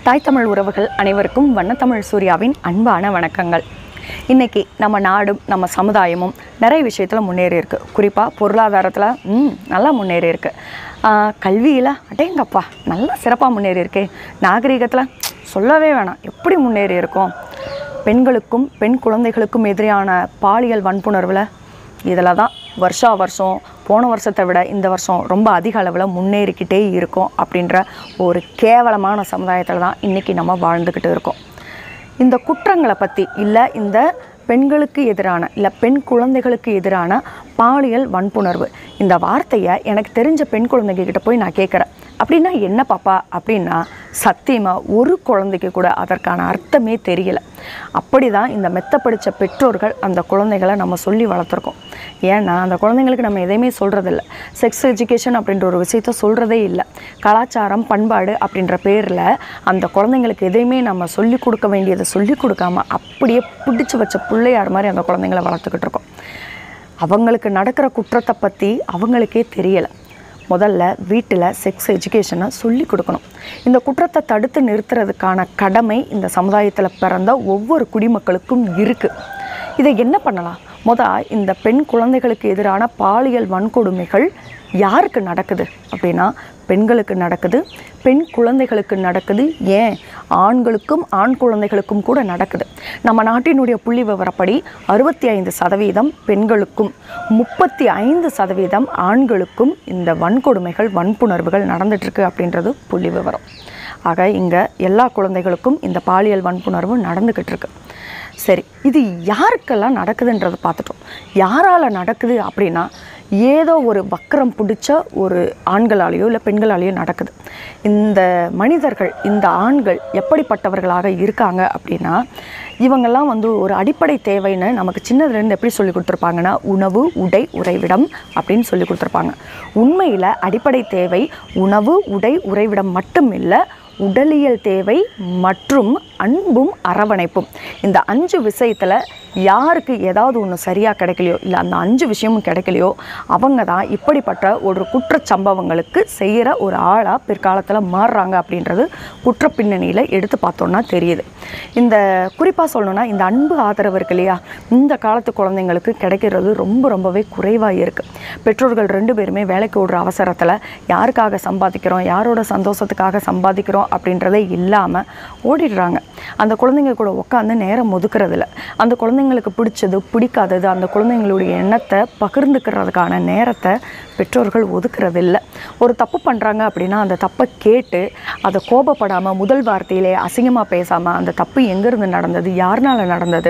தாய் தமிழ் உறவுகள் அனைவருக்கும் வண்ணத்தமிழ் சூர்யாவின் அன்பான வணக்கங்கள் இன்னைக்கு நம்ம நாடும் நம்ம சமுதாயமும் நிறைய விஷயத்தில் முன்னேறி இருக்கு குறிப்பாக பொருளாதாரத்தில் ம் நல்லா முன்னேறி இருக்கு ஆஹ் கல்வியில் அடேங்கப்பா நல்லா சிறப்பாக முன்னேறி இருக்கே நாகரிகத்தில் சொல்லவே வேணாம் எப்படி முன்னேறி இருக்கோம் பெண்களுக்கும் பெண் குழந்தைகளுக்கும் எதிரான பாலியல் வன்புணர்வில் இதில் தான் வருஷா வருஷம் போன வருஷத்தை விட இந்த வருஷம் ரொம்ப அதிக அளவில் முன்னேறிக்கிட்டே இருக்கோம் அப்படின்ற ஒரு கேவலமான சமுதாயத்தில் தான் இன்றைக்கி நம்ம வாழ்ந்துக்கிட்டு இருக்கோம் இந்த குற்றங்களை பற்றி இல்லை இந்த பெண்களுக்கு எதிரான இல்லை பெண் குழந்தைகளுக்கு எதிரான பாலியல் வன்புணர்வு இந்த வார்த்தையை எனக்கு தெரிஞ்ச பெண் குழந்தைங்க கிட்ட போய் நான் கேட்குறேன் அப்படின்னா என்ன பாப்பா அப்படின்னா சத்தியமாக ஒரு குழந்தைக்கு கூட அதற்கான அர்த்தமே தெரியல அப்படி தான் இந்த மெத்த படித்த பெற்றோர்கள் அந்த குழந்தைகளை நம்ம சொல்லி வளர்த்துருக்கோம் ஏன்னா அந்த குழந்தைங்களுக்கு நம்ம எதையுமே சொல்கிறதில்ல செக்ஸ் எஜுகேஷன் அப்படின்ற ஒரு விஷயத்த சொல்கிறதே இல்லை கலாச்சாரம் பண்பாடு அப்படின்ற பேரில் அந்த குழந்தைங்களுக்கு எதையுமே நம்ம சொல்லி கொடுக்க வேண்டியதை சொல்லி கொடுக்காம அப்படியே பிடிச்சி வச்ச பிள்ளையார் மாதிரி அந்த குழந்தைங்களை வளர்த்துக்கிட்டு இருக்கோம் அவங்களுக்கு நடக்கிற குற்றத்தை பற்றி அவங்களுக்கே தெரியலை முதல்ல வீட்டில் செக்ஸ் எஜுகேஷனை சொல்லி கொடுக்கணும் இந்த குற்றத்தை தடுத்து நிறுத்துறதுக்கான கடமை இந்த சமுதாயத்தில் பிறந்த ஒவ்வொரு குடிமக்களுக்கும் இருக்குது இதை என்ன பண்ணலாம் முத இந்த பெண் குழந்தைகளுக்கு எதிரான பாலியல் வன்கொடுமைகள் யாருக்கு நடக்குது அப்படின்னா பெண்களுக்கு நடக்குது பெண் குழந்தைகளுக்கு நடக்குது ஏன் ஆண்களுக்கும் ஆண் குழந்தைகளுக்கும் கூட நடக்குது நம்ம நாட்டினுடைய புள்ளி விவரப்படி அறுபத்தி ஐந்து சதவீதம் பெண்களுக்கும் முப்பத்தி ஐந்து சதவீதம் ஆண்களுக்கும் இந்த வன்கொடுமைகள் வன்புணர்வுகள் நடந்துட்டுருக்கு அப்படின்றது புள்ளி விவரம் ஆக இங்கே எல்லா குழந்தைகளுக்கும் இந்த பாலியல் வன்புணர்வு நடந்துக்கிட்டு இருக்கு சரி இது யாருக்கெல்லாம் நடக்குதுன்றதை பார்த்துட்டோம் யாரால் நடக்குது அப்படின்னா ஏதோ ஒரு வக்கரம் பிடிச்ச ஒரு ஆண்களாலேயோ இல்லை பெண்களாலேயோ நடக்குது இந்த மனிதர்கள் இந்த ஆண்கள் எப்படிப்பட்டவர்களாக இருக்காங்க அப்படின்னா இவங்கெல்லாம் வந்து ஒரு அடிப்படை தேவைன்னு நமக்கு சின்னதுலேருந்து எப்படி சொல்லி கொடுத்துருப்பாங்கன்னா உணவு உடை உறைவிடம் அப்படின்னு சொல்லி கொடுத்துருப்பாங்க உண்மையில் அடிப்படை தேவை உணவு உடை உறைவிடம் மட்டும் இல்லை உடலியல் தேவை மற்றும் அன்பும் அரவணைப்பும் இந்த அஞ்சு விஷயத்தில் யாருக்கு ஏதாவது ஒன்று சரியாக கிடைக்கலையோ இல்லை அந்த அஞ்சு விஷயமும் கிடைக்கலையோ அவங்க தான் இப்படிப்பட்ட ஒரு குற்றச் சம்பவங்களுக்கு செய்கிற ஒரு ஆளாக பிற்காலத்தில் மாறுறாங்க அப்படின்றது குற்ற பின்னணியில் எடுத்து பார்த்தோன்னா தெரியுது இந்த குறிப்பாக சொல்லணும்னா இந்த அன்பு ஆதரவு இருக்கு இல்லையா இந்த காலத்து குழந்தைங்களுக்கு கிடைக்கிறது ரொம்ப ரொம்பவே குறைவாக இருக்குது பெற்றோர்கள் ரெண்டு பேருமே வேலைக்கு விடுற அவசரத்தில் யாருக்காக சம்பாதிக்கிறோம் யாரோட சந்தோஷத்துக்காக சம்பாதிக்கிறோம் அப்படின்றதே இல்லாமல் ஓடிடுறாங்க அந்த குழந்தைங்க கூட உட்காந்து நேரம் ஒதுக்குறதில்ல அந்த குழந்தைங்களுக்கு பிடிச்சது பிடிக்காதது அந்த குழந்தைங்களுடைய எண்ணத்தை பகிர்ந்துக்கிறதுக்கான நேரத்தை பெற்றோர்கள் ஒதுக்குறதில்ல ஒரு தப்பு பண்ணுறாங்க அப்படின்னா அந்த தப்பை கேட்டு அதை கோபப்படாமல் முதல் வார்த்தையிலே அசிங்கமாக பேசாமல் அந்த தப்பு எங்கேருந்து நடந்தது யாருனால நடந்தது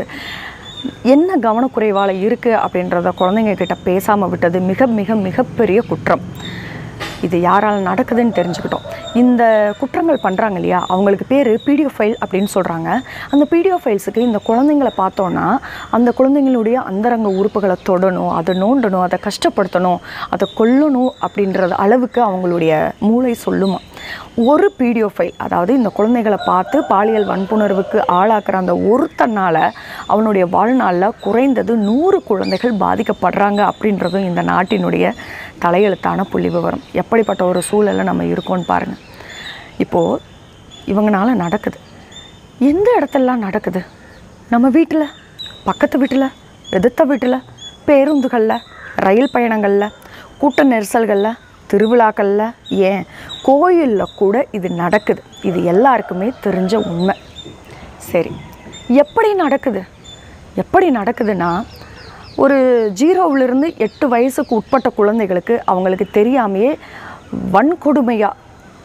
என்ன கவனக்குறைவால் இருக்குது அப்படின்றத குழந்தைங்க கிட்ட பேசாமல் விட்டது மிக மிக மிகப்பெரிய குற்றம் இது யாரால் நடக்குதுன்னு தெரிஞ்சுக்கிட்டோம் இந்த குற்றங்கள் பண்ணுறாங்க இல்லையா அவங்களுக்கு பேர் பிடிஎஃப் ஃபைல் அப்படின்னு சொல்கிறாங்க அந்த பிடிஎஃப் ஃபைல்ஸுக்கு இந்த குழந்தைங்கள பார்த்தோன்னா அந்த குழந்தைங்களுடைய அந்தரங்க உறுப்புகளை தொடணும் அதை நோண்டணும் அதை கஷ்டப்படுத்தணும் அதை கொல்லணும் அப்படின்றது அளவுக்கு அவங்களுடைய மூளை சொல்லுமா ஒரு பிடிஓ ஃபைல் அதாவது இந்த குழந்தைகளை பார்த்து பாலியல் வன்புணர்வுக்கு ஆளாக்குற அந்த ஒருத்தனால் அவனுடைய வாழ்நாளில் குறைந்தது நூறு குழந்தைகள் பாதிக்கப்படுறாங்க அப்படின்றதும் இந்த நாட்டினுடைய தலையெழுத்தான புள்ளி விவரம் எப்படிப்பட்ட ஒரு சூழலில் நம்ம இருக்கோம்னு பாருங்கள் இப்போது இவங்கனால நடக்குது எந்த இடத்துலலாம் நடக்குது நம்ம வீட்டில் பக்கத்து வீட்டில் எதிர்த்த வீட்டில் பேருந்துகளில் ரயில் பயணங்களில் கூட்ட நெரிசல்களில் திருவிழாக்களில் ஏன் கோயிலில் கூட இது நடக்குது இது எல்லாருக்குமே தெரிஞ்ச உண்மை சரி எப்படி நடக்குது எப்படி நடக்குதுன்னா ஒரு ஜீரோவிலிருந்து எட்டு வயசுக்கு உட்பட்ட குழந்தைகளுக்கு அவங்களுக்கு தெரியாமையே வன்கொடுமையாக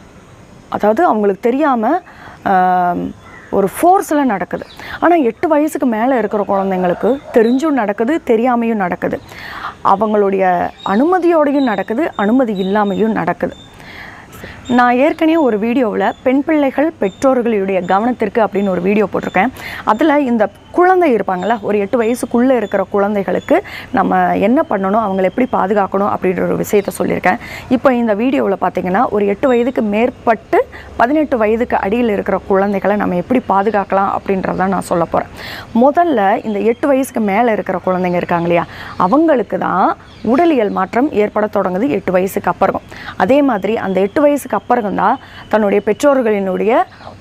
அதாவது அவங்களுக்கு தெரியாமல் ஒரு ஃபோர்ஸில் நடக்குது ஆனால் எட்டு வயசுக்கு மேலே இருக்கிற குழந்தைங்களுக்கு தெரிஞ்சும் நடக்குது தெரியாமையும் நடக்குது அவங்களுடைய அனுமதியோடையும் நடக்குது அனுமதி இல்லாமையும் நடக்குது நான் ஏற்கனவே ஒரு வீடியோவில் பெண் பிள்ளைகள் பெற்றோர்களுடைய கவனத்திற்கு அப்படின்னு ஒரு வீடியோ போட்டிருக்கேன் அதில் இந்த குழந்தை இருப்பாங்கள்ல ஒரு எட்டு வயசுக்குள்ளே இருக்கிற குழந்தைகளுக்கு நம்ம என்ன பண்ணணும் அவங்களை எப்படி பாதுகாக்கணும் அப்படின்ற ஒரு விஷயத்த சொல்லியிருக்கேன் இப்போ இந்த வீடியோவில் பார்த்தீங்கன்னா ஒரு எட்டு வயதுக்கு மேற்பட்டு பதினெட்டு வயதுக்கு அடியில் இருக்கிற குழந்தைகளை நம்ம எப்படி பாதுகாக்கலாம் அப்படின்றத நான் சொல்ல போகிறேன் முதல்ல இந்த எட்டு வயசுக்கு மேலே இருக்கிற குழந்தைங்க இருக்காங்க இல்லையா அவங்களுக்கு தான் உடலியல் மாற்றம் ஏற்பட தொடங்குது எட்டு வயசுக்கு அப்புறம் அதே மாதிரி அந்த எட்டு வயசுக்கு அப்புறம் தான் தன்னுடைய பெற்றோர்களினுடைய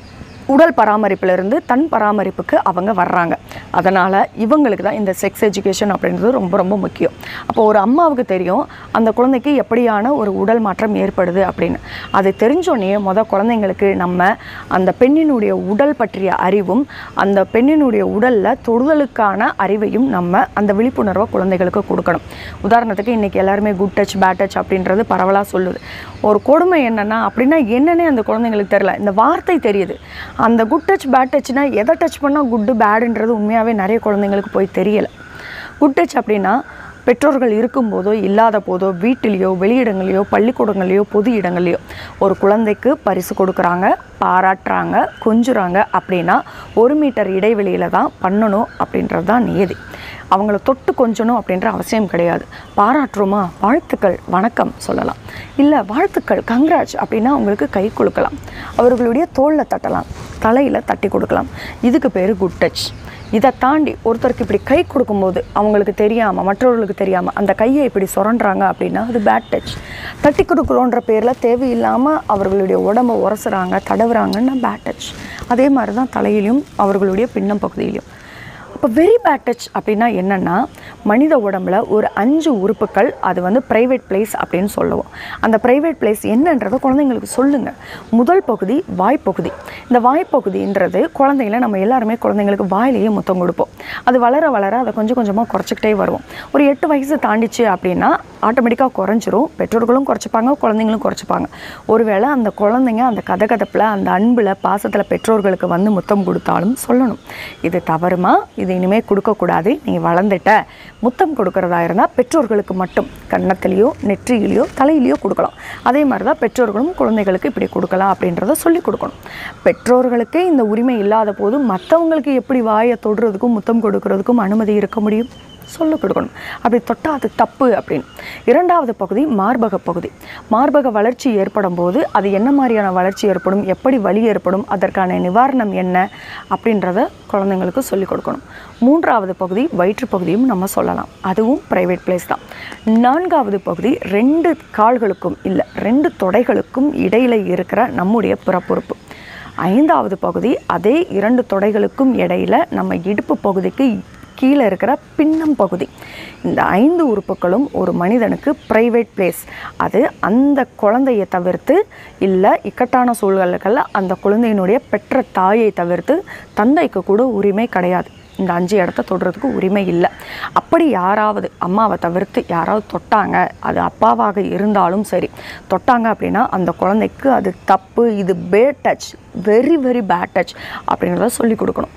உடல் பராமரிப்பிலிருந்து தன் பராமரிப்புக்கு அவங்க வர்றாங்க அதனால் இவங்களுக்கு தான் இந்த செக்ஸ் எஜுகேஷன் அப்படின்றது ரொம்ப ரொம்ப முக்கியம் அப்போ ஒரு அம்மாவுக்கு தெரியும் அந்த குழந்தைக்கு எப்படியான ஒரு உடல் மாற்றம் ஏற்படுது அப்படின்னு அது தெரிஞ்சோடனே முத குழந்தைங்களுக்கு நம்ம அந்த பெண்ணினுடைய உடல் பற்றிய அறிவும் அந்த பெண்ணினுடைய உடலில் தொடுதலுக்கான அறிவையும் நம்ம அந்த விழிப்புணர்வை குழந்தைகளுக்கு கொடுக்கணும் உதாரணத்துக்கு இன்றைக்கி எல்லாருமே குட் டச் பேட் டச் அப்படின்றது பரவலாக சொல்லுது ஒரு கொடுமை என்னென்னா அப்படின்னா என்னன்னே அந்த குழந்தைங்களுக்கு தெரியல இந்த வார்த்தை தெரியுது அந்த குட் டச் பேட் டச்னா எதை டச் பண்ணால் குட்டு பேடுன்றது உண்மையாகவே நிறைய குழந்தைங்களுக்கு போய் தெரியலை குட் டச் அப்படின்னா பெற்றோர்கள் இருக்கும்போதோ இல்லாத போதோ வீட்டிலேயோ வெளியிடங்களையோ பள்ளிக்கூடங்களையோ பொது இடங்களையோ ஒரு குழந்தைக்கு பரிசு கொடுக்குறாங்க பாராட்டுறாங்க கொஞ்சுறாங்க அப்படின்னா ஒரு மீட்டர் இடைவெளியில் தான் பண்ணணும் அப்படின்றது தான் நியதி அவங்கள தொட்டு கொஞ்சணும் அப்படின்ற அவசியம் கிடையாது பாராட்டுறோமா வாழ்த்துக்கள் வணக்கம் சொல்லலாம் இல்லை வாழ்த்துக்கள் கங்க்ராட்ஸ் அப்படின்னா அவங்களுக்கு கை கொடுக்கலாம் அவர்களுடைய தோளில் தட்டலாம் தலையில் தட்டி கொடுக்கலாம் இதுக்கு பேர் குட் டச் இதை தாண்டி ஒருத்தருக்கு இப்படி கை கொடுக்கும்போது அவங்களுக்கு தெரியாமல் மற்றவர்களுக்கு தெரியாமல் அந்த கையை இப்படி சுரண்டுறாங்க அப்படின்னா அது பேட் டச் தட்டி கொடுக்குறோன்ற பேரில் தேவையில்லாமல் அவர்களுடைய உடம்பை உரசுறாங்க தடவுறாங்கன்னா பேட் டச் அதே மாதிரி தான் தலையிலையும் அவர்களுடைய பின்னம் பகுதியிலையும் அப்போ வெரி பேட் டச் அப்படின்னா என்னென்னா மனித உடம்புல ஒரு அஞ்சு உறுப்புகள் அது வந்து ப்ரைவேட் பிளேஸ் அப்படின்னு சொல்லுவோம் அந்த ப்ரைவேட் பிளேஸ் என்னன்றதை குழந்தைங்களுக்கு சொல்லுங்கள் முதல் பகுதி வாய்ப்பகுதி இந்த வாய்ப்பகுதின்றது குழந்தைங்கள நம்ம எல்லாருமே குழந்தைங்களுக்கு வாயிலேயே முத்தம் கொடுப்போம் அது வளர வளர அதை கொஞ்சம் கொஞ்சமாக குறைச்சிக்கிட்டே வருவோம் ஒரு எட்டு வயசு தாண்டிச்சு அப்படின்னா ஆட்டோமேட்டிக்காக குறைஞ்சிரும் பெற்றோர்களும் குறைச்சிப்பாங்க குழந்தைங்களும் குறைச்சிப்பாங்க ஒருவேளை அந்த குழந்தைங்க அந்த கதகதப்பில் அந்த அன்பில் பாசத்தில் பெற்றோர்களுக்கு வந்து முத்தம் கொடுத்தாலும் சொல்லணும் இது தவறுமா இது இனிமேல் கொடுக்கக்கூடாது நீ வளர்ந்துட்ட முத்தம் கொடுக்கறதா இருந்தால் பெற்றோர்களுக்கு மட்டும் கன்னத்திலையோ நெற்றியிலையோ தலையிலையோ கொடுக்கலாம் அதே மாதிரி தான் பெற்றோர்களும் குழந்தைகளுக்கு இப்படி கொடுக்கலாம் அப்படின்றத சொல்லி கொடுக்கணும் பெற்றோர்களுக்கே இந்த உரிமை இல்லாத போது மற்றவங்களுக்கு எப்படி வாயை தொடுறதுக்கும் முத்தம் கொடுக்கறதுக்கும் அனுமதி இருக்க முடியும் சொல்லிக் கொடுக்கணும் அப்படி தொட்டால் அது தப்பு அப்படின்னு இரண்டாவது பகுதி மார்பக பகுதி மார்பக வளர்ச்சி ஏற்படும் போது அது என்ன மாதிரியான வளர்ச்சி ஏற்படும் எப்படி வலி ஏற்படும் அதற்கான நிவாரணம் என்ன அப்படின்றத குழந்தைங்களுக்கு சொல்லிக் கொடுக்கணும் மூன்றாவது பகுதி வயிற்று பகுதியும் நம்ம சொல்லலாம் அதுவும் ப்ரைவேட் பிளேஸ் தான் நான்காவது பகுதி ரெண்டு கால்களுக்கும் இல்லை ரெண்டு தொடைகளுக்கும் இடையில் இருக்கிற நம்முடைய பிறப்புறுப்பு ஐந்தாவது பகுதி அதே இரண்டு தொடைகளுக்கும் இடையில நம்ம இடுப்பு பகுதிக்கு கீழே இருக்கிற பின்னம் பகுதி இந்த ஐந்து உறுப்புகளும் ஒரு மனிதனுக்கு ப்ரைவேட் பிளேஸ் அது அந்த குழந்தையை தவிர்த்து இல்லை இக்கட்டான சூழ்நிலைகளில் அந்த குழந்தையினுடைய பெற்ற தாயை தவிர்த்து தந்தைக்கு கூட உரிமை கிடையாது இந்த அஞ்சு இடத்த தொடுறதுக்கு உரிமை இல்லை அப்படி யாராவது அம்மாவை தவிர்த்து யாராவது தொட்டாங்க அது அப்பாவாக இருந்தாலும் சரி தொட்டாங்க அப்படின்னா அந்த குழந்தைக்கு அது தப்பு இது bad touch very very bad touch அப்படின்றத சொல்லி கொடுக்கணும்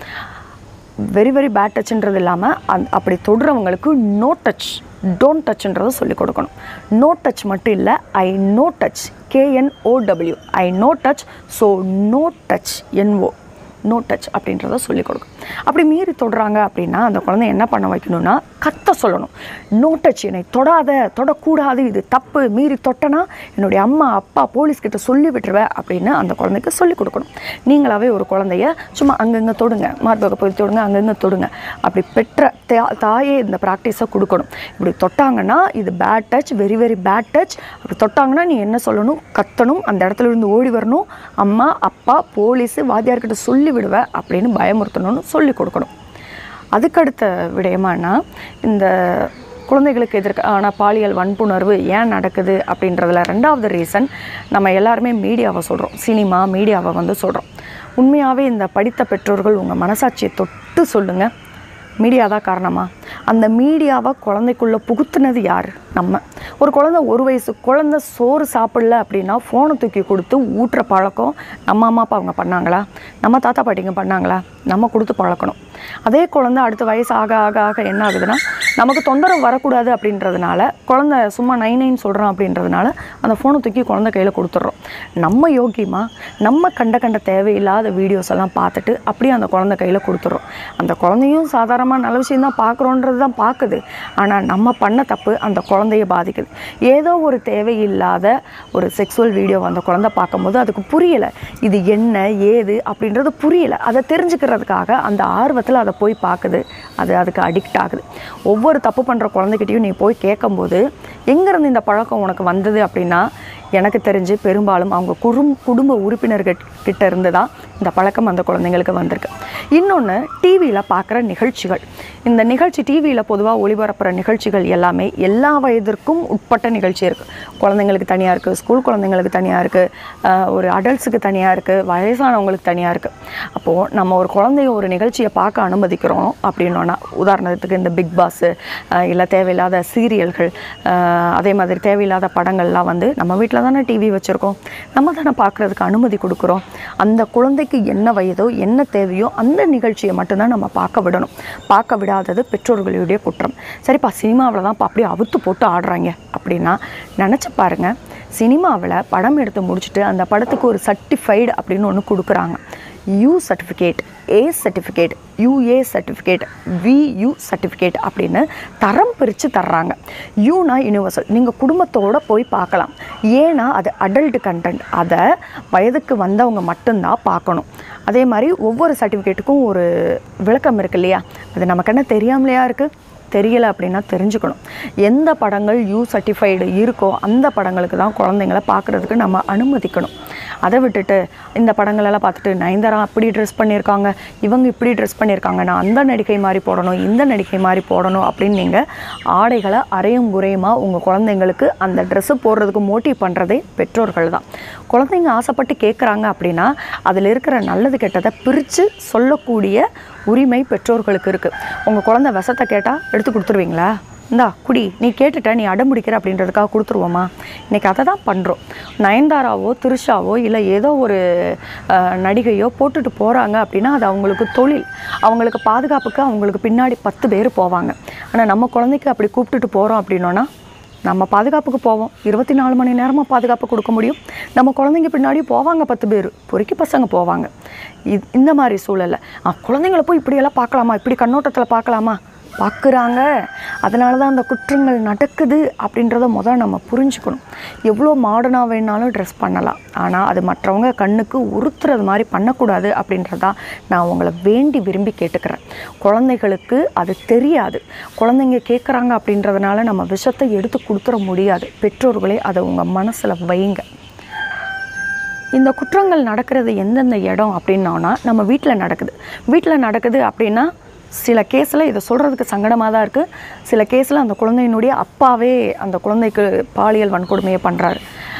வெரி வெரி பேட் டச்ன்றது இல்லாமல் அந் அப்படி தொடுறவங்களுக்கு நோ டச் டோன்ட் டச்ன்றதை சொல்லிக் கொடுக்கணும் நோ டச் மட்டும் இல்லை I know touch K N O W I know touch so no touch N O no touch அப்படின்றத சொல்லிக் கொடுக்கும் அப்படி மீறி தொடுறாங்க அப்படின்னா அந்த குழந்தை என்ன பண்ண வைக்கணும்னா கத்த சொல்லணும் நோ டச் என்னை தொடாத தொடக்கூடாது இது தப்பு மீறி தொட்டனா என்னுடைய அம்மா அப்பா போலீஸ்கிட்ட சொல்லி விட்டுருவேன் அப்படின்னு அந்த குழந்தைக்கு சொல்லிக் கொடுக்கணும் நீங்களாவே ஒரு குழந்தைய சும்மா அங்கங்கே தொடுங்க மார்பக போய் தொடுங்க அங்கங்கே தொடுங்க அப்படி பெற்ற தா தாயே இந்த ப்ராக்டிஸை கொடுக்கணும் இப்படி தொட்டாங்கன்னா இது bad touch very very bad touch அப்படி தொட்டாங்கன்னா நீ என்ன சொல்லணும் கத்தணும் அந்த இடத்துல இருந்து ஓடி வரணும் அம்மா அப்பா போலீஸு வாத்தியார்கிட்ட சொல்லி விடுவேன் அப்படின்னு பயமுறுத்தணும்னு சொல்லி கொடுக்கணும் அதுக்கடுத்த விடயமானா இந்த குழந்தைகளுக்கு எதிர்க்கான பாலியல் வன்புணர்வு ஏன் நடக்குது அப்படின்றதுல ரெண்டாவது ரீசன் நம்ம எல்லாருமே மீடியாவை சொல்கிறோம் சினிமா மீடியாவை வந்து சொல்கிறோம் உண்மையாகவே இந்த படித்த பெற்றோர்கள் உங்கள் மனசாட்சியை தொட்டு சொல்லுங்கள் மீடியா தான் காரணமா அந்த மீடியாவை குழந்தைக்குள்ளே புகுத்துனது யார் நம்ம ஒரு குழந்தை ஒரு வயசு குழந்தை சோறு சாப்பிடல அப்படின்னா ஃபோனை தூக்கி கொடுத்து ஊட்டுற பழக்கம் நம்ம அம்மா அப்பா அவங்க பண்ணாங்களா நம்ம தாத்தா பாட்டிங்க பண்ணாங்களா நம்ம கொடுத்து பழக்கணும் அதே குழந்தை அடுத்த வயசு ஆக ஆக ஆக என்ன ஆகுதுன்னா நமக்கு தொந்தரவு வரக்கூடாது அப்படின்றதுனால குழந்தை சும்மா நைன் நைன் சொல்கிறோம் அப்படின்றதுனால அந்த ஃபோனை தூக்கி குழந்தை கையில் கொடுத்துட்றோம் நம்ம யோகியமா நம்ம கண்ட கண்ட தேவையில்லாத வீடியோஸ் எல்லாம் பார்த்துட்டு அப்படியே அந்த குழந்தை கையில் கொடுத்துட்றோம் அந்த குழந்தையும் சாதாரணமாக நல்ல விஷயம் தான் பார்க்குறோன்றது தான் பார்க்குது ஆனால் நம்ம பண்ண தப்பு அந்த குழந்தைய பாதிக்குது ஏதோ ஒரு தேவையில்லாத ஒரு செக்ஸுவல் வீடியோ அந்த குழந்தை பார்க்கும்போது அதுக்கு புரியலை இது என்ன ஏது அப்படின்றது புரியலை அதை தெரிஞ்சுக்கிறதுக்காக அந்த ஆர்வத்தில் அதை போய் பார்க்குது அது அதுக்கு அடிக்ட் ஆகுது ஒவ்வொரு தப்பு பண்ணுற குழந்தைகிட்டையும் நீ போய் கேட்கும்போது எங்கேருந்து இந்த பழக்கம் உனக்கு வந்தது அப்படின்னா எனக்கு தெரிஞ்சு பெரும்பாலும் அவங்க குடும் குடும்ப உறுப்பினர்கள் கிட்ட இருந்து தான் இந்த பழக்கம் அந்த குழந்தைங்களுக்கு வந்திருக்கு இன்னொன்று டிவியில் பார்க்குற நிகழ்ச்சிகள் இந்த நிகழ்ச்சி டிவியில் பொதுவாக ஒளிபரப்புகிற நிகழ்ச்சிகள் எல்லாமே எல்லா வயதிற்கும் உட்பட்ட நிகழ்ச்சி இருக்குது குழந்தைங்களுக்கு தனியாக இருக்குது ஸ்கூல் குழந்தைங்களுக்கு தனியாக இருக்குது ஒரு அடல்ட்ஸுக்கு தனியாக இருக்குது வயசானவங்களுக்கு தனியாக இருக்குது அப்போது நம்ம ஒரு குழந்தைய ஒரு நிகழ்ச்சியை பார்க்க அனுமதிக்கிறோம் அப்படின்னோன்னா உதாரணத்துக்கு இந்த பிக் பாஸு இல்லை தேவையில்லாத சீரியல்கள் அஹ், அதே மாதிரி தேவையில்லாத படங்கள்லாம் வந்து நம்ம வீட்டில் தானே டிவி வச்சுருக்கோம் நம்ம தானே பார்க்குறதுக்கு அனுமதி கொடுக்குறோம் அந்த குழந்தைக்கு என்ன வயதோ என்ன தேவையோ அந்த நிகழ்ச்சியை மட்டும்தான் நம்ம பார்க்க விடணும் பார்க்க விடாதது பெற்றோர்களுடைய குற்றம் சரிப்பா சினிமாவில் தான் அப்படியே அவுத்து போட்டு ஆடுறாங்க அப்படின்னா நினச்சி பாருங்க சினிமாவில் படம் எடுத்து முடிச்சுட்டு அந்த படத்துக்கு ஒரு சர்டிஃபைடு அப்படின்னு ஒன்று கொடுக்குறாங்க U certificate A certificate U A certificate view certificate அப்படின்னு தரம் பிரித்து தர்றாங்க யூனா யூனிவர்சல் நீங்கள் குடும்பத்தோடு போய் பார்க்கலாம் ஏன்னா அது அடல்ட் கண்டென்ட் அதை வயதுக்கு வந்தவங்க மட்டும்தான் பார்க்கணும் அதே மாதிரி ஒவ்வொரு சர்டிஃபிகேட்டுக்கும் ஒரு விளக்கம் இருக்கு இல்லையா அது நமக்கு என்ன தெரியாமலையா இருக்குது தெரியல அப்படின்னா தெரிஞ்சுக்கணும் எந்த படங்கள் யூ சர்டிஃபைடு இருக்கோ அந்த படங்களுக்கு தான் குழந்தைங்கள பார்க்குறதுக்கு நம்ம அனுமதிக்கணும் அதை விட்டுட்டு இந்த படங்களெல்லாம் பார்த்துட்டு நயன்தாரா அப்படி ட்ரெஸ் பண்ணியிருக்காங்க இவங்க இப்படி ட்ரெஸ் பண்ணியிருக்காங்க நான் அந்த நடிகை மாதிரி போடணும் இந்த நடிகை மாதிரி போடணும் அப்படின்னு நீங்கள் ஆடைகளை அரையும் குறையுமா உங்கள் குழந்தைங்களுக்கு அந்த ட்ரெஸ்ஸு போடுறதுக்கு மோட்டிவ் பண்ணுறதே பெற்றோர்கள் தான் குழந்தைங்க ஆசைப்பட்டு கேட்குறாங்க அப்படின்னா அதில் இருக்கிற நல்லது கெட்டதை பிரித்து சொல்லக்கூடிய உரிமை பெற்றோர்களுக்கு இருக்குது உங்கள் குழந்தை விஷத்தை கேட்டால் எடுத்து கொடுத்துருவீங்களா இந்தா குடி நீ கேட்டுட்ட நீ அடம்பிடிக்கிற அப்படின்றதுக்காக கொடுத்துருவோமா இன்றைக்கி அதை தான் பண்ணுறோம் நயன்தாராவோ திருஷாவோ இல்லை ஏதோ ஒரு அஹ், நடிகையோ போட்டுட்டு போகிறாங்க அப்படின்னா அது அவங்களுக்கு தொழில் அவங்களுக்கு பாதுகாப்புக்கு அவங்களுக்கு பின்னாடி பத்து பேர் போவாங்க ஆனால் நம்ம குழந்தைக்கு அப்படி கூப்பிட்டுட்டு போகிறோம் அப்படின்னோன்னா நம்ம பாதுகாப்புக்கு போவோம் இருபத்தி நாலு மணி நேரமாக பாதுகாப்பு கொடுக்க முடியும் நம்ம குழந்தைங்க பின்னாடி போவாங்க பத்து பேர் பொறுக்கி பசங்க போவாங்க இது இந்த மாதிரி சூழல்ல ஆ குழந்தைங்கள போய் இப்படியெல்லாம் பார்க்கலாமா இப்படி கண்ணோட்டத்தில் பார்க்கலாமா பார்க்குறாங்க அதனால தான் அந்த குற்றங்கள் நடக்குது அப்படின்றத முதல்ல நம்ம புரிஞ்சுக்கணும் எவ்வளோ மாடர்னாக வேணாலும் ட்ரெஸ் பண்ணலாம் ஆனால் அது மற்றவங்க கண்ணுக்கு உறுத்துறது மாதிரி பண்ணக்கூடாது அப்படின்றதா நான் உங்களை வேண்டி விரும்பி கேட்டுக்கிறேன் குழந்தைகளுக்கு அது தெரியாது குழந்தைங்க கேட்குறாங்க அப்படின்றதுனால நம்ம விஷத்தை எடுத்து கொடுத்துட முடியாது பெற்றோர்களே அதை உங்கள் மனசில் வைங்க இந்த குற்றங்கள் நடக்கிறது எந்தெந்த இடம் அப்படின்னோன்னா நம்ம வீட்டில் நடக்குது வீட்டில் நடக்குது அப்படின்னா சில கேஸில் இதை சொல்கிறதுக்கு சங்கடமாக தான் இருக்குது சில கேஸில் அந்த குழந்தையினுடைய அப்பாவே அந்த குழந்தைக்கு பாலியல் வன்கொடுமையை பண்ணுறாரு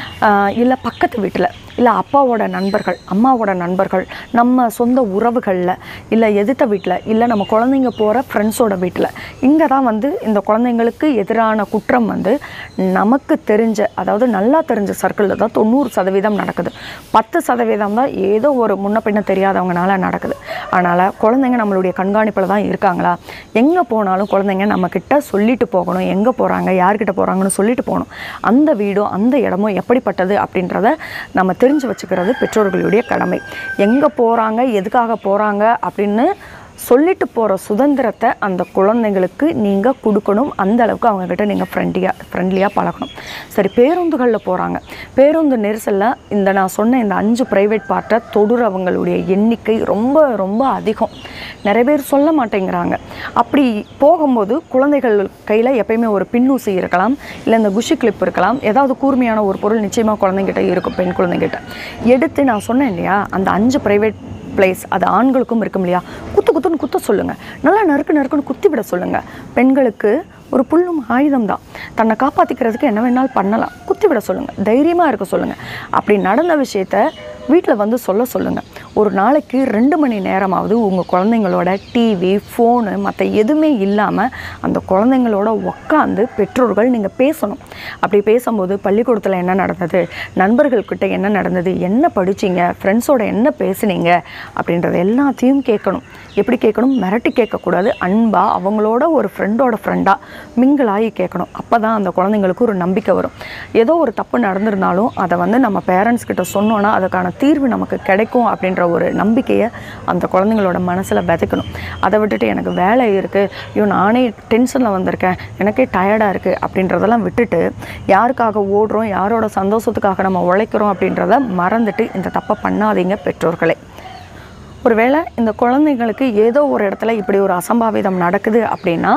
இல்லை பக்கத்து வீட்டில் இல்லை அப்பாவோட நண்பர்கள் அம்மாவோட நண்பர்கள் நம்ம சொந்த உறவுகளில் இல்லை எதிர்த்த வீட்டில் இல்லை நம்ம குழந்தைங்க போகிற ஃப்ரெண்ட்ஸோட வீட்டில் இங்கே தான் வந்து இந்த குழந்தைங்களுக்கு எதிரான குற்றம் வந்து நமக்கு தெரிஞ்ச அதாவது நல்லா தெரிஞ்ச சர்க்கிளில் தான் தொண்ணூறு சதவீதம் நடக்குது பத்து சதவீதம் தான் ஏதோ ஒரு முன்ன பின்ன தெரியாதவங்கனால நடக்குது அதனால் குழந்தைங்க நம்மளுடைய கண்காணிப்பில் தான் இருக்காங்களா எங்கே போனாலும் குழந்தைங்க நம்மக்கிட்ட சொல்லிட்டு போகணும் எங்கே போகிறாங்க யார்கிட்ட போகிறாங்கன்னு சொல்லிட்டு போகணும் அந்த வீடும் அந்த இடமும் எப்படிப்பட்டது அப்படின்றத நம்ம தெரிஞ்சு வச்சுக்கிறது பெற்றோர்களுடைய கடமை எங்கே போகிறாங்க எதுக்காக போகிறாங்க அப்படின்னு சொல்லிட்டு போகிற சுதந்திரத்தை அந்த குழந்தைங்களுக்கு நீங்கள் கொடுக்கணும் அந்த அளவுக்கு அவங்கக்கிட்ட நீங்கள் ஃப்ரெண்ட்லியாக ஃப்ரெண்ட்லியாக பழகணும் சரி பேருந்துகளில் போகிறாங்க பேருந்து நெரிசலில் இந்த நான் சொன்ன இந்த அஞ்சு ப்ரைவேட் பார்ட்டை தொடுறவங்களுடைய எண்ணிக்கை ரொம்ப ரொம்ப அதிகம் நிறைய பேர் சொல்ல மாட்டேங்கிறாங்க அப்படி போகும்போது குழந்தைகள் கையில் எப்பயுமே ஒரு பின்னூசி இருக்கலாம் இல்லை இந்த குஷி கிளிப் இருக்கலாம் ஏதாவது கூர்மையான ஒரு பொருள் நிச்சயமாக குழந்தைங்கிட்ட இருக்கும் பெண் குழந்தைங்கிட்ட எடுத்து நான் சொன்னேன் இல்லையா அந்த அஞ்சு ப்ரைவேட் பிளேஸ் அது ஆண்களுக்கும் இருக்கும் இல்லையா குத்து குத்துன்னு குத்த சொல்லுங்கள் நல்லா நறுக்கு நறுக்குன்னு குத்தி விட சொல்லுங்கள் பெண்களுக்கு ஒரு புல்லும் ஆயுதம் தான் தன்னை காப்பாற்றிக்கிறதுக்கு என்ன வேணாலும் பண்ணலாம் குத்தி விட சொல்லுங்கள் தைரியமாக இருக்க சொல்லுங்கள் அப்படி நடந்த விஷயத்த வீட்டில் வந்து சொல்ல சொல்லுங்கள் ஒரு நாளைக்கு ரெண்டு மணி நேரமாவது உங்கள் குழந்தைங்களோட டிவி ஃபோனு மற்ற எதுவுமே இல்லாமல் அந்த குழந்தைங்களோட உட்காந்து பெற்றோர்கள் நீங்கள் பேசணும் அப்படி பேசும்போது பள்ளிக்கூடத்தில் என்ன நடந்தது நண்பர்கள்கிட்ட என்ன நடந்தது என்ன படிச்சீங்க ஃப்ரெண்ட்ஸோட என்ன பேசுனீங்க அப்படின்றது எல்லாத்தையும் கேட்கணும் எப்படி கேட்கணும் மிரட்டி கேட்கக்கூடாது அன்பாக அவங்களோட ஒரு ஃப்ரெண்டோட ஃப்ரெண்டாக மிங்கிளாகி கேட்கணும் அப்போ தான் அந்த குழந்தைங்களுக்கு ஒரு நம்பிக்கை வரும் ஏதோ ஒரு தப்பு நடந்திருந்தாலும் அதை வந்து நம்ம பேரண்ட்ஸ் கிட்ட சொன்னோன்னா அதுக்கான தீர்வு நமக்கு கிடைக்கும் அப்படின்ற ஒரு நம்பிக்கையை அந்த குழந்தைங்களோட மனசில் விதைக்கணும் அதை விட்டுட்டு எனக்கு வேலை இருக்குது ஐயோ நானே டென்ஷனில் வந்திருக்கேன் எனக்கே டயர்டாக இருக்குது அப்படின்றதெல்லாம் விட்டுட்டு யாருக்காக ஓடுறோம் யாரோட சந்தோஷத்துக்காக நம்ம உழைக்கிறோம் அப்படின்றத மறந்துட்டு இந்த தப்பை பண்ணாதீங்க பெற்றோர்களே ஒருவேளை இந்த குழந்தைங்களுக்கு ஏதோ ஒரு இடத்துல இப்படி ஒரு அசம்பாவிதம் நடக்குது அப்படின்னா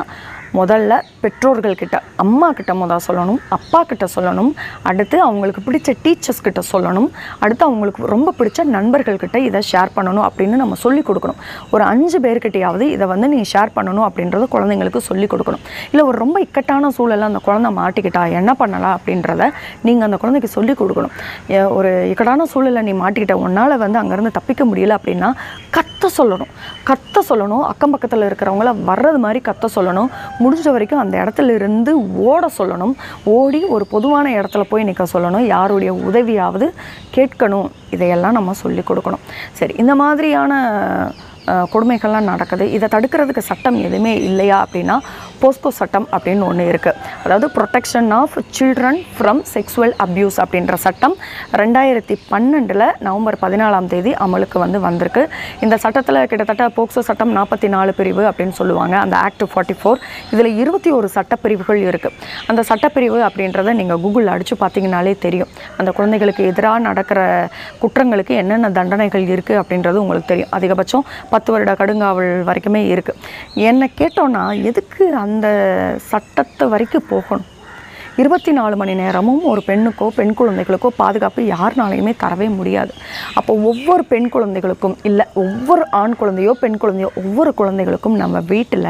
முதல்ல பெற்றோர்கள் கிட்ட அம்மா கிட்ட முதல் சொல்லணும் அப்பா கிட்ட சொல்லணும் அடுத்து அவங்களுக்கு பிடிச்ச டீச்சர்ஸ் கிட்ட சொல்லணும் அடுத்து அவங்களுக்கு ரொம்ப பிடிச்ச நண்பர்கள் கிட்ட இதை ஷேர் பண்ணணும் அப்படின்னு நம்ம சொல்லி கொடுக்கணும் ஒரு அஞ்சு பேர்கிட்டயாவது இதை வந்து நீ ஷேர் பண்ணணும் அப்படின்றத குழந்தைங்களுக்கு சொல்லி கொடுக்கணும் இல்லை ஒரு ரொம்ப இக்கட்டான சூழல்ல அந்த குழந்தை மாட்டிக்கிட்டா என்ன பண்ணலாம் அப்படின்றத நீங்கள் அந்த குழந்தைக்கு சொல்லி கொடுக்கணும் ஏ- ஒரு இக்கட்டான சூழல்ல நீ மாட்டிக்கிட்ட உன்னால் வந்து அங்கேருந்து தப்பிக்க முடியல அப்படின்னா கத்த சொல்லணும் கத்த சொல்லணும் அக்கம் பக்கத்தில் இருக்கிறவங்கள வர்றது மாதிரி கத்த சொல்லணும் முடிஞ்ச வரைக்கும் அந்த இடத்துல இருந்து ஓட சொல்லணும் ஓடி ஒரு பொதுவான இடத்துல போய் நிற்க சொல்லணும் யாருடைய உதவியாவது கேட்கணும் இதையெல்லாம் நம்ம சொல்லி கொடுக்கணும் சரி இந்த மாதிரியான அஹ், கொடுமைகள்லாம் நடக்குது இதை தடுக்கிறதுக்கு சட்டம் எதுவுமே இல்லையா அப்படின்னா போஸ்கோ சட்டம் அப்படின்னு ஒன்று இருக்குது அதாவது protection of children from sexual abuse அப்படின்ற சட்டம் ரெண்டாயிரத்தி பன்னெண்டில் நவம்பர் பதினாலாம் தேதி அமலுக்கு வந்து வந்திருக்கு இந்த சட்டத்தில் கிட்டத்தட்ட போக்சோ சட்டம் நாற்பத்தி நாலு பிரிவு அப்படின்னு சொல்லுவாங்க அந்த ஆக்ட் ஃபார்ட்டி ஃபோர் இதில் இருபத்தி ஒரு சட்டப்பிரிவுகள் இருக்குது அந்த சட்டப்பிரிவு அப்படின்றத நீங்கள் கூகுளில் அடித்து பார்த்தீங்கனாலே தெரியும் அந்த குழந்தைகளுக்கு எதிராக நடக்கிற குற்றங்களுக்கு என்னென்ன தண்டனைகள் இருக்குது அப்படின்றது உங்களுக்கு தெரியும் அதிகபட்சம் பத்து வருட கடுங்காவல் வரைக்குமே இருக்குது என்னை கேட்டோன்னா எதுக்கு அந்த சட்டத்தை வரைக்கும் போகணும் இருபத்தி நாலு மணி நேரமும் ஒரு பெண்ணுக்கோ பெண் குழந்தைகளுக்கோ பாதுகாப்பு யாருனாலையுமே தரவே முடியாது அப்போ ஒவ்வொரு பெண் குழந்தைகளுக்கும் இல்லை ஒவ்வொரு ஆண் குழந்தையோ பெண் குழந்தையோ ஒவ்வொரு குழந்தைகளுக்கும் நம்ம வீட்டில்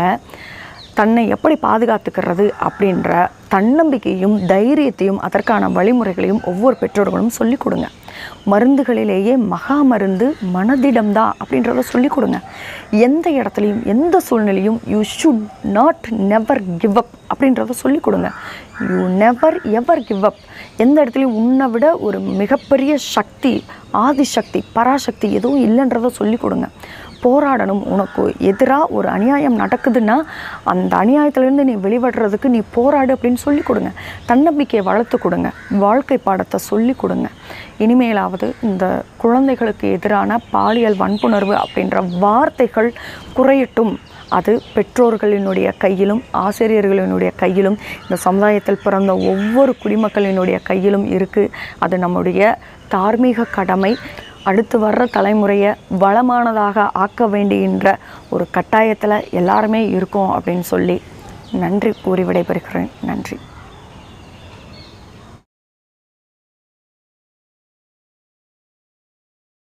தன்னை எப்படி பாதுகாத்துக்கிறது அப்படின்ற தன்னம்பிக்கையும் தைரியத்தையும் அதற்கான வழிமுறைகளையும் ஒவ்வொரு பெற்றோர்களும் சொல்லிக் கொடுங்க மருந்துகளிலேயே மகா மருந்து மனதிடம்தான் அப்படின்றத சொல்லிக் கொடுங்க எந்த இடத்துலையும் எந்த சூழ்நிலையும் you should not never give up அப்படின்றத சொல்லிக் கொடுங்க you never ever give up எந்த இடத்துலையும் உன்னை விட ஒரு மிகப்பெரிய சக்தி ஆதிசக்தி பராசக்தி எதுவும் இல்லைன்றத சொல்லிக் கொடுங்க போராடணும் உனக்கு எதிராக ஒரு அநியாயம் நடக்குதுன்னா அந்த அநியாயத்திலேருந்து நீ வெளிவடுறதுக்கு நீ போராடு அப்படின்னு சொல்லி கொடுங்க தன்னம்பிக்கையை வளர்த்து கொடுங்க வாழ்க்கை பாடத்தை சொல்லி கொடுங்க இனிமேலாவது இந்த குழந்தைகளுக்கு எதிரான பாலியல் வன்புணர்வு அப்படின்ற வார்த்தைகள் குறையட்டும் அது பெற்றோர்களினுடைய கையிலும் ஆசிரியர்களினுடைய கையிலும் இந்த சமுதாயத்தில் பிறந்த ஒவ்வொரு குடிமக்களினுடைய கையிலும் இருக்குது அது நம்முடைய தார்மீக கடமை அடுத்து வர்ற தலைமுறையை வளமானதாக ஆக்க வேண்டுகின்ற ஒரு கட்டாயத்தில் எல்லாருமே இருக்கோம் அப்படின்னு சொல்லி நன்றி கூறி விடைபெறுகிறேன் நன்றி